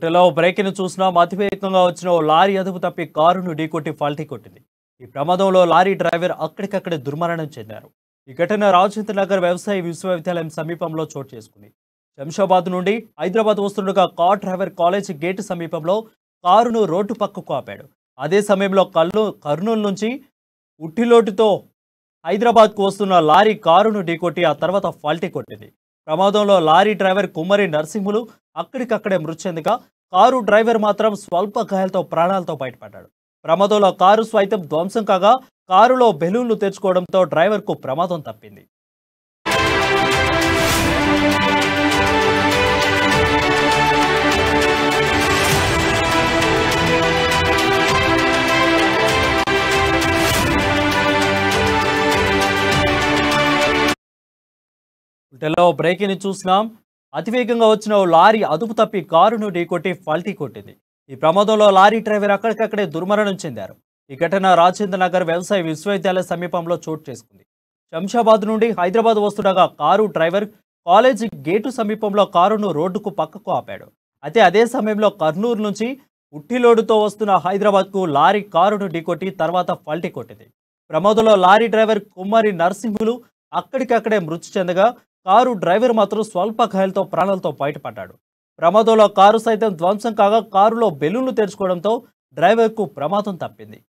ఇటులో breaking చూసినా అతివేగంగా వచ్చిన ఓ లారీ అదుపు తప్పి కారును ఢీకొట్టి ఫాల్టీ కొట్టింది ఈ ప్రమాదంలో లారీ డ్రైవర్ అక్కడికక్కడే దుర్మరణం చెందారు ఈ ఘటన రాజేంద్ర నగర్ వ్యవసాయ విశ్వవిద్యాలయం సమీపంలో చోటు చేసుకుంది శంషాబాద్ నుండి హైదరాబాద్ వస్తుండగా కార్ డ్రైవర్ కాలేజ్ గేటు సమీపంలో కారును రోడ్డు పక్కకు ఆపాడు అదే సమయంలో కల్లు కర్నూలు నుంచి ఉట్టిలోటుతో హైదరాబాద్కు వస్తున్న లారీ కారును ఢీకొట్టి ఆ తర్వాత ఫాల్టీ కొట్టింది ప్రమాదంలో లారీ డ్రైవర్ కుమ్మరి నరసింహులు అక్కడికక్కడే మృతి చెందగా కారు డ్రైవర్ మాత్రం స్వల్ప గాయాలతో ప్రాణాలతో బయటపడ్డాడు ప్రమాదంలో కారు స్వైతం ధ్వంసం కాగా కారులో బెలూన్లు తెచ్చుకోవడంతో డ్రైవర్కు ప్రమాదం తప్పింది ఇటలో బ్రేకింగ్ చూసినాం అతివేగంగా వచ్చిన ఓ లారీ అదుపు తప్పి కారును ఢీకొట్టి ఫల్టీ కొట్టింది ఈ ప్రమాదంలో లారీ డ్రైవర్ అక్కడికక్కడే దుర్మరణం చెందారు ఈ ఘటన రాజేంద్ర నగర్ వ్యవసాయ విశ్వవిద్యాలయ సమీపంలో చోటు చేసుకుంది శంషాబాద్ నుండి హైదరాబాద్ వస్తుండగా కారు డ్రైవర్ కాలేజీ గేటు సమీపంలో కారును రోడ్డుకు పక్కకు ఆపాడు అయితే అదే సమయంలో కర్నూలు నుంచి ఉట్టిలోడుతో వస్తున్న హైదరాబాద్కు లారీ కారును ఢీకొట్టి తర్వాత ఫల్టీ కొట్టింది ప్రమాదంలో లారీ డ్రైవర్ కుమారి నరసింహులు అక్కడికక్కడే మృతి చెందగా కారు డ్రైవర్ మాత్రం స్వల్ప గాయాలతో ప్రాణాలతో బయటపడ్డాడు ప్రమాదంలో కారు సైతం ధ్వంసం కాగా కారులో బెలూన్లు తెరుచుకోవడంతో డ్రైవర్కు ప్రమాదం తప్పింది